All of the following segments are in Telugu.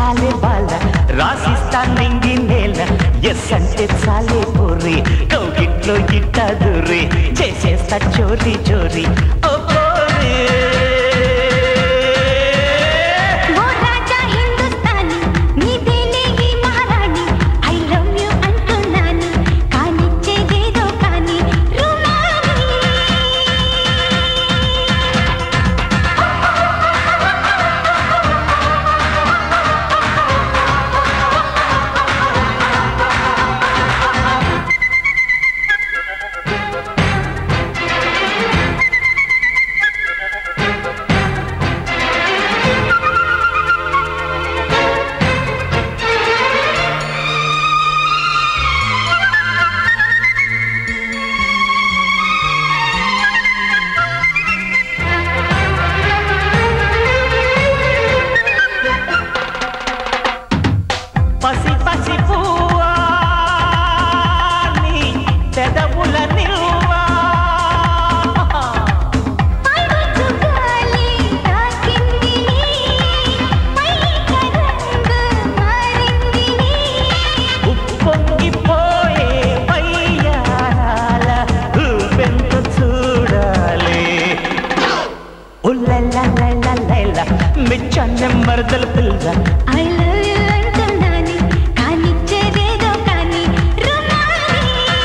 చాలే బాల రాసిస్తా నింగి నేల ఎస్ అంటే చాలే పోరి కౌగిట్లో ఇట్ట దూరి చేసేస్తా చోరీ చోరీ ఓ పోరి ఓ రాజా హిందుస్తానీ నీదేలే ఈ మహారాణి ఐ లవ్ యు అంటున్నాను కానిచ్చేదేదో కానీ రుమాలి పసి పసి పువ్వా నీ పెదవుల నిల్వా పడుచు గాలి తాకింది పైకరంగు మారింది ఉప్పొంగిపోయే వయ్యారాల ఊపెంత చూడాలి ఉల్లెల్లెల్లెల్లెల్ల మిచ్చన్న మరదల పిల్ల ఐ లవ్ యు అంటున్నాను కానిచ్చేదేదో కానీ రుమాలి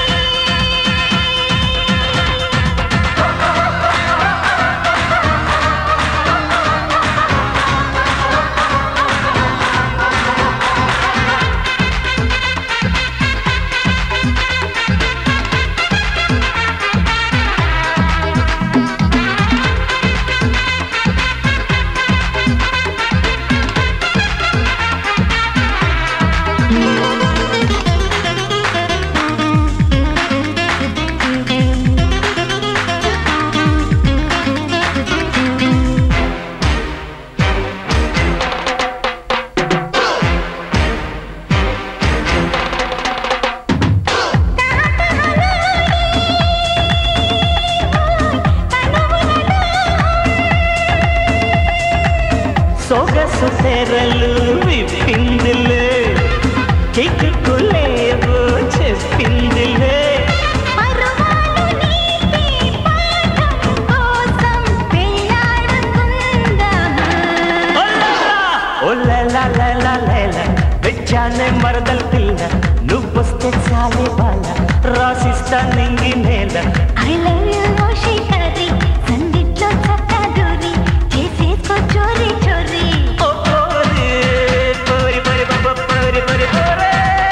సొగసు తెరలు విప్పిందిలే కిక్కులేవో చెప్పిందిలే పరువాలు నీపే పాఠం కోసం పెళ్ళాడుకుందామా వెచ్చానే మరదల పిల్ల నువ్వొస్తే చాలే బాల రాసిస్తా నింగి నేల ఐ లవ్ యు ఓ శిఖరి సందిట్లో చక్కా దూరి చేసేసుకో చోరీ చోరీ ఓ పోరి, పోరి, పోరి, పో, పోరి, పోరి, పోరి.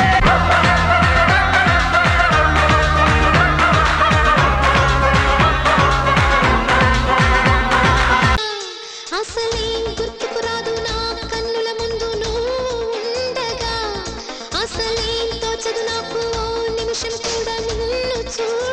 అసలేం గుర్తుకు రాదు నా కన్నుల ముందు నువ్వు ఉండగా అసలేం తోచదు నాకు ఓ నిమిషం కూడా నిన్ను చూ